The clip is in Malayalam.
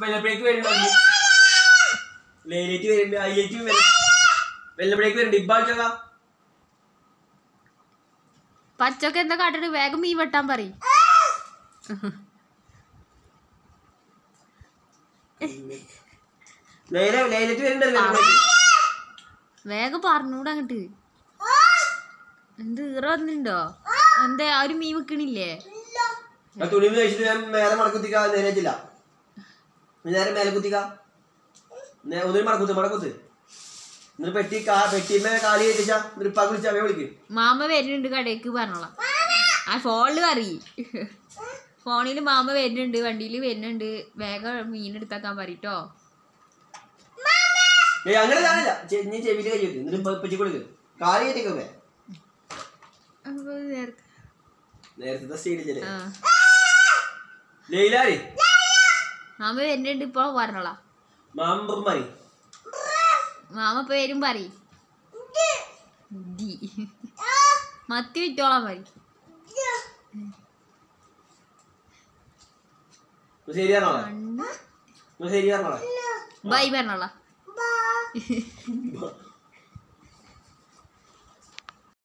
വെള്ളപ്പഴേക്ക് വരുന്നുണ്ട് ലേലേറ്റ് വരുന്നുണ്ട് അയ്യേറ്റ് വെള്ളപ്പഴേക്ക് വരുന്നുണ്ട് ഇബ്ബാഴ്ചക പച്ചൊക്കെ എന്താ കാട്ടണ് വേഗം മീൻ വെട്ടാൻ പറയും ലേല ലേലേറ്റ് വരുന്നുണ്ട് വെള്ളപ്പഴേക്ക് വേഗം പറഞ്ഞൂടെ അങ്ങട്ട് എന്ത് ഈറ വന്നിട്ടുണ്ടോ എന്താ ആ ഒരു മീൻ വെക്കണില്ലേ ആ തുണി കഴിച്ചിട്ട് ഞാൻ മേലെ മടക്കുത്തിക്ക നേരെ വെച്ചില്ല നേരെ മേലെ കുത്തിക്ക നേ- ഒന്നിനും മടക്കുത്ത് മടക്കുത്ത് എന്നിട്ട് പെട്ടി കാ പെട്ടിമേ കാലി കയറ്റിച്ചാ എന്നിട്ട് ഇപ്പാ വിളിച്ചാ അവയെ വിളിക്ക് മാമ വരുന്നുണ്ട് കടയ്ക്ക് പറഞ്ഞോളാം ആ ഫോണില് പറയ് ഫോണിൽ മാമ വരുന്നുണ്ട് വണ്ടിയിൽ വരുന്നുണ്ട് വേഗം മീൻ എടുത്താക്കാൻ പറയട്ടോ ഏയ് അങ്ങനെ കാണില്ല ചെ- നീ ചെവിയിൽ കൈ വെക്ക് എന്നിട്ട് ഇപ്പൊ പെട്ടി കൊടുക്ക് കാലി കയറ്റിക്കേ അപ്പൊ നേരത്തെ- നേരത്തെ സ്റ്റേഡില്ലേ ആ. ലൈലാരി മാമ വരുന്നുണ്ട് ഇപ്പൊ പറഞ്ഞോളാം മാമ്പർമാരി മാമ ഇപ്പൊ വരും പറയ് ഡി. മത്തി വിറ്റോളാൻ പറയും ശരി പറഞ്ഞോളെ ശരി പറഞ്ഞോളെ ബൈ പറഞ്ഞോളാം ബ-